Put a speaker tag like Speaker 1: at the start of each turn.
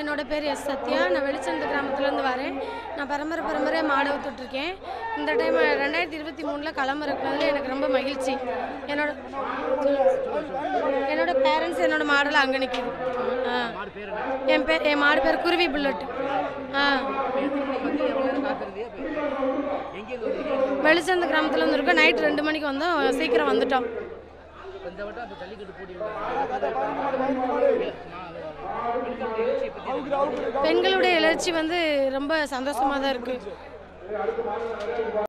Speaker 1: என்னோட பேர் எஸ் சத்யா நான் வெளிச்சந்த கிராமத்துலேருந்து வரேன் நான் பரம்பரை பரம்பரையாக மாடு விட்டுட்ருக்கேன் இந்த டைம் ரெண்டாயிரத்தி இருபத்தி மூணில் களம் இருக்கிறதுல எனக்கு ரொம்ப மகிழ்ச்சி என்னோட என்னோட பேரண்ட்ஸ் என்னோட மாடெல்லாம் அங்கே நிற்கிது ஆ என் பேர் என் மாடு பேர் குருவி புல்லட் ஆ வெளிச்சந்த கிராமத்தில் வந்து இருக்கோம் நைட் ரெண்டு மணிக்கு வந்தோம் சீக்கிரம் வந்துட்டோம்
Speaker 2: இந்த வட்டம் அப்போ ஜல்லிக்கட்டு போட்டி
Speaker 1: பெண்களுடைய எழுச்சி வந்து ரொம்ப சந்தோஷமாக தான் இருக்குது